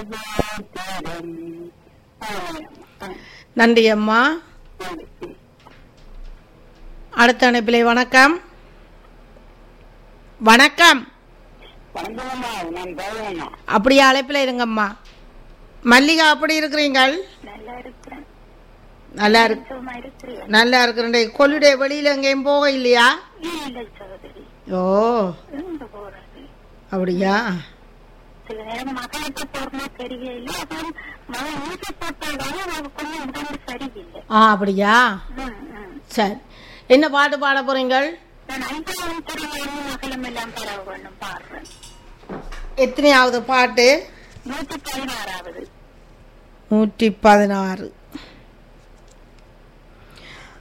தீரம் ஆமாம். நன்றி அம்மா நன்றி. அடுத்த அனுப்பிலை வணக்கம் வணக்கம் வணக்கம்மா நான் பாவனா அப்படியே அழைப்பில் இருங்கம்மா மல்லிகா அப்படி இருக்கிறீங்கள் நல்லா இருக்கிறேன் நல்லா இருக்கு சும்மா இருக்கிறேன் நல்லா இருக்கிறேன் கொள்ளுடைய வெளியில எங்கேயும் போக இல்லையா இல்லை சகோதரி ஓ எங்க போறது அப்படியா சில நேரம் மகளுக்கு போறமா தெரியல அப்புறம் மகன் ஊசி போட்டாலும் அவனுக்கு கொஞ்சம் உடம்பு சரியில்லை ஆ அப்படியா ம், ம். சரி என்ன பாட்டு பாட போறீங்கள் நான் ஐந்தாம் துறையிலும் மகளும் எல்லாம் பரவ வேண்டும் பாடுறேன் எத்தனையாவது பாட்டு நூத்தி பதினாறாவது நூற்றி பதினாறு